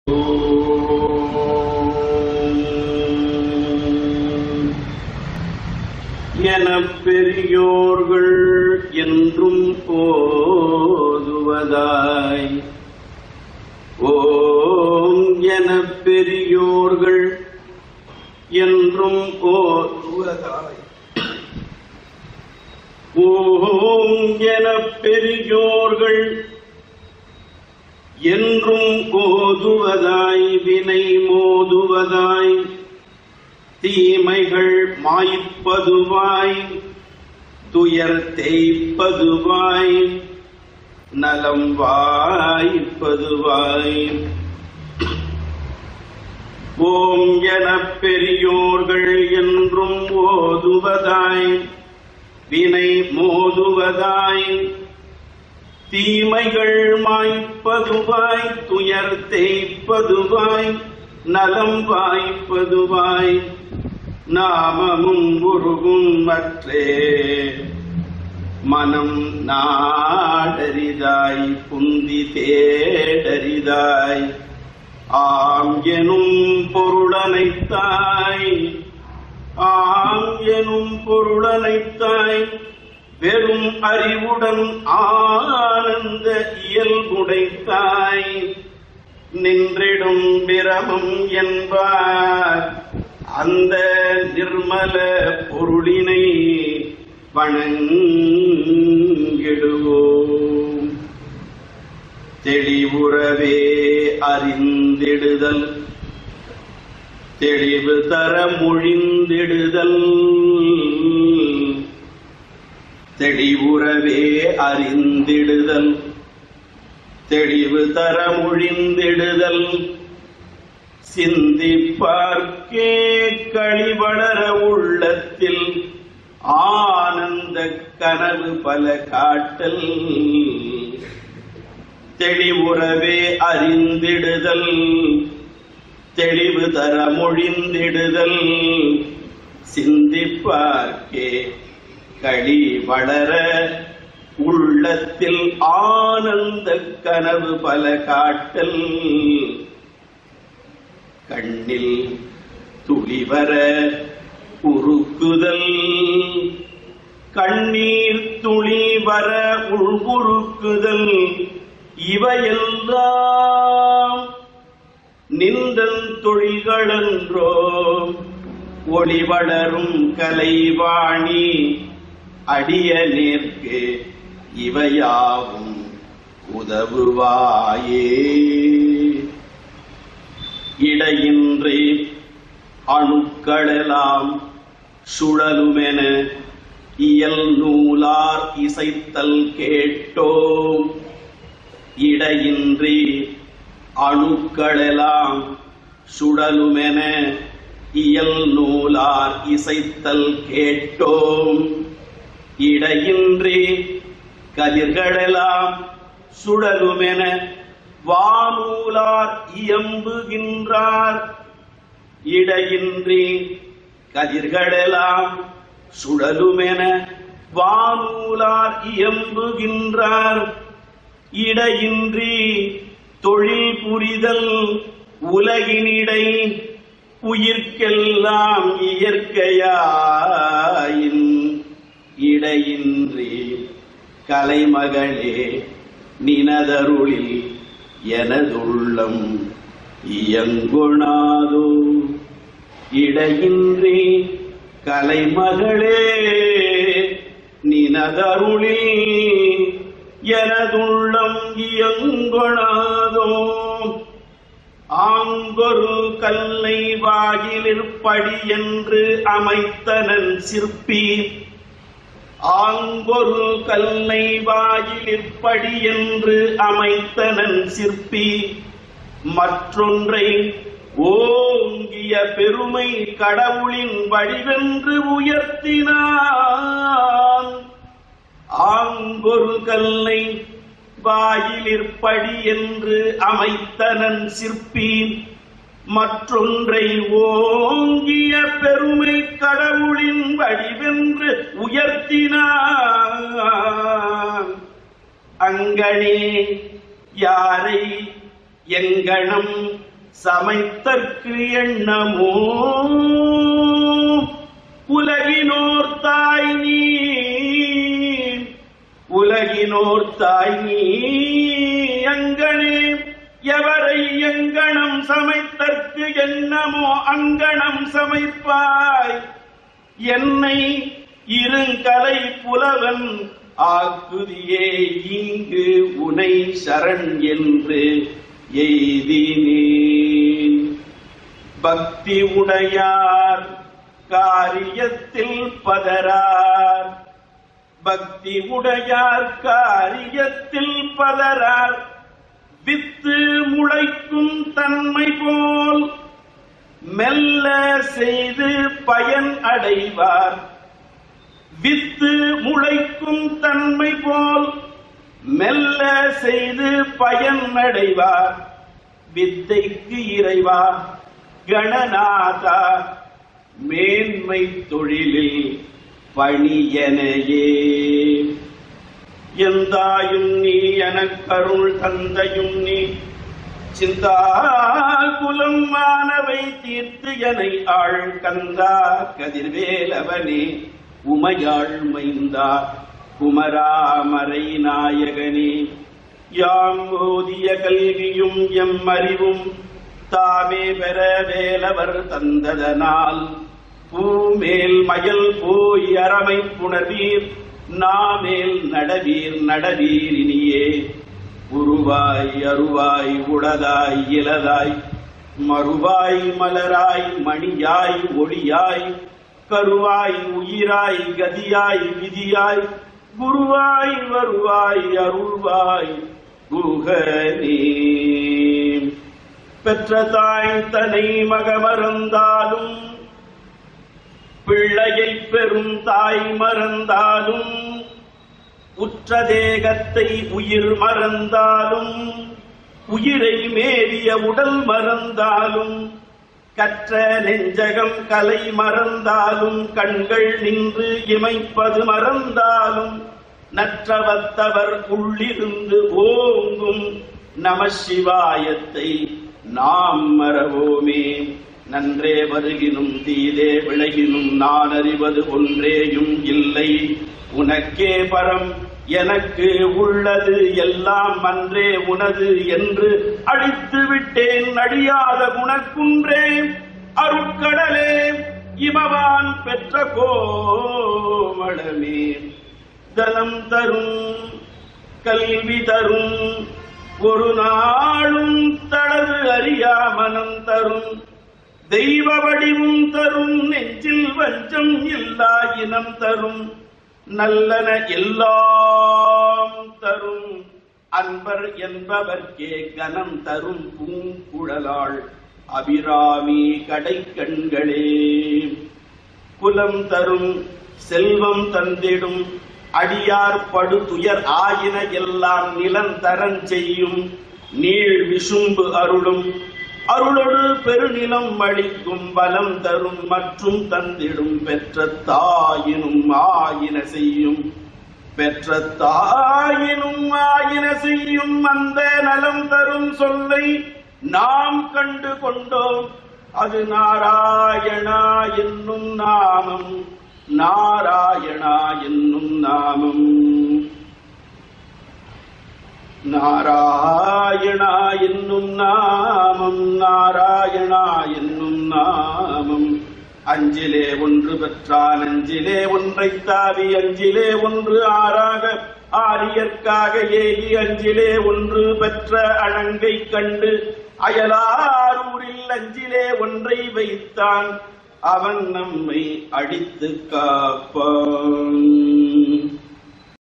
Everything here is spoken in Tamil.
எனப் பெரியோர்கள் என்றும் ஓதுவதாய் ஓம் எனப் பெரியோர்கள் என்றும் ஓதுவதாய் ஓம் எனப் பெரியோர்கள் என்றும் ஓதுவதாய் வினை மோதுவதாய் தீமைகள் மாய்ப்பதுவாய் துயர் தேய்ப்பதுவாய் நலம் வாய்ப்பதுவாய் ஓம் எனப் பெரியோர்கள் என்றும் ஓதுவதாய் வினை மோதுவதாய் தீமைகள் மாய்ப்பதுவாய் துயர் தேய்ப்பதுவாய் நலம் வாய்ப்பதுவாய் நாமமும் உருவும் மற்றே மனம் நாடரிதாய் புந்தி தேடரிதாய் ஆம் எனும் பொருளனைத்தாய் ஆம் எனும் பொருளனைத்தாய் வெறும் அறிவுடன் ஆனந்த இயல்புடைத்தாய் நின்றிடும் பிரமம் என்பார் அந்த நிர்மல பொருளினை வணங்கிடுவோம் தெளிவுறவே அறிந்திடுதல் தெளிவு தர மொழிந்திடுதல் தெளிவுறவே அறிந்திடுதல் தெளிவு தர மொழிந்திடுதல் சிந்திப்பார்க்கே கழிவளர உள்ளத்தில் ஆனந்த கனவு பல காட்டல் தெளிவுறவே அறிந்திடுதல் தெளிவு தர மொழிந்திடுதல் சிந்திப்பார்க்கே களி வளர உள்ளத்தில் ஆனந்த கனவு பல காட்டல் கண்ணில் துளிவர உருக்குதல் கண்ணீர் துளி வர உள்குறுக்குதல் இவையெல்லாம் நின்றன் தொழில்களன்றோ ஒளி வளரும் கலைவாணி அடிய நேர்க்கு இவையாவும் உதவுவாயே இடையின்றி அணுக்களெல்லாம் சுழலுமென இயல் நூலார் இசைத்தல் கேட்டோம் இடையின்றி அணுக்களெல்லாம் சுழலுமென இயல் நூலார் இசைத்தல் கேட்டோம் இடையின்றி கதிர்களெல்லாம் சுழலுமென வானூலார் இயம்புகின்றார் இடையின்றி கதிர்களெல்லாம் சுழலுமென வானூலார் இயம்புகின்றார் இடையின்றி தொழில் புரிதல் உலகினிடை உயிர்க்கெல்லாம் இயற்கையாயின் இடையின்றி கலைமகளே நினதருளில் எனதுள்ளம் இயங்குணாதோ இடையின்றி கலைமகளே நினதருளில் எனதுள்ளம் இயங்குணாதோ ஆங்கொரு கல்லை வாயிலிற்படி என்று அமைத்தனன் சிற்பி ஆங்கொரு கல்லை வாயிலிற்படி என்று அமைத்தனன் சிற்பி மற்றொன்றை ஓங்கிய பெருமை கடவுளின் வடிவென்று உயர்த்தினான் ஆங்கொரு கல்லை வாயிலிற்படி என்று அமைத்தனன் சிற்பி மற்றொன்றை ஓங்கிய பெருமை கடவுளின் வடிவென்று உயர்த்தினான் அங்கனே யாரை எங்கனம் சமைத்தற்கு எண்ணமோ உலகினோர் தாய் நீ உலகினோர் தாய் நீ அங்கனே எவரை எங்கனம் சமைத்தற்கு எண்ணமோ அங்கனம் சமைப்பாய் என்னை இருங்கலை புலவன் ஆக்குதியே இங்கு உனை சரண் என்று எய்தினேன் பக்தி உடையார் காரியத்தில் பதரார் பக்தி உடையார் காரியத்தில் பதரார் வித்து முளைக்கும் தன்மை போல் மெல்ல செய்து பயன் அடைவார் வித்து முளைக்கும் தன்மை போல் மெல்ல செய்து பயன் அடைவார் வித்தைக்கு இறைவா கணநாதா மேன்மை தொழிலில் பணியனையே எந்தாயும் நீ எனக்கருள் தந்தையும் நீ சிந்தா குலம் மானவை தீர்த்து எனை ஆள் கந்தா கதிர்வேலவனே உமையாள் மைந்தா குமராமரை நாயகனே யாம் ஓதிய கல்வியும் எம் அறிவும் தாமே பெற வேலவர் தந்ததனால் பூமேல் மயல் போய் அரமை புணர்வீர் நாமேல் நடவீர் நடவீர் இனியே உருவாய் அருவாய் உடதாய் இலதாய் மறுவாய் மலராய் மணியாய் ஒளியாய் கருவாய் உயிராய் கதியாய் விதியாய் குருவாய் வருவாய் அருள்வாய் குகனே பெற்ற தாய் தனை மகமறந்தாலும் பிள்ளையை பெறும் தாய் மறந்தாலும் உற்ற தேகத்தை உயிர் மறந்தாலும் உயிரை மேவிய உடல் மறந்தாலும் கற்ற நெஞ்சகம் கலை மறந்தாலும் கண்கள் நின்று இமைப்பது மறந்தாலும் நற்றவத்தவர் உள்ளிருந்து ஓங்கும் நம சிவாயத்தை நாம் மறவோமே நன்றே வருகினும் தீதே விளைகினும் நான் அறிவது ஒன்றேயும் இல்லை உனக்கே பரம் எனக்கு உள்ளது எல்லாம் அன்றே உனது என்று அழித்து விட்டேன் அழியாத குணக்குன்றே அருட்கடலே இமவான் பெற்ற கோமளமே தனம் தரும் கல்வி தரும் ஒரு நாளும் தளது அறியா மனம் தரும் தெய்வ வடிவும் தரும் நெஞ்சில் வஞ்சம் இல்லா இனம் தரும் நல்லன எல்லாம் தரும் அன்பர் என்பவர்க்கே கனம் தரும் பூங்குழலாள் அபிராமி கடைக்கண்களே குலம் தரும் செல்வம் தந்திடும் அடியார் படு துயர் ஆயின எல்லாம் நிலந்தரன் செய்யும் நீள் விசும்பு அருளும் அருளொடு பெருநிலம் அளிக்கும் பலம் தரும் மற்றும் தந்திடும் பெற்ற தாயினும் ஆயின செய்யும் பெற்ற தாயினும் ஆயின செய்யும் அந்த நலம் தரும் சொல்லை நாம் கண்டு கொண்டோம் அது நாராயணா என்னும் நாமம் நாராயணா என்னும் நாமம் நாராயணா என்னும் நாமம் நாராயணா என்னும் நாமம் அஞ்சிலே ஒன்று பெற்றான் அஞ்சிலே ஒன்றை தாவி அஞ்சிலே ஒன்று ஆறாக ஆரியற்காக ஏகி அஞ்சிலே ஒன்று பெற்ற அழங்கை கண்டு அயலாரூரில் அஞ்சிலே ஒன்றை வைத்தான் அவன் நம்மை அடித்து காப்பான்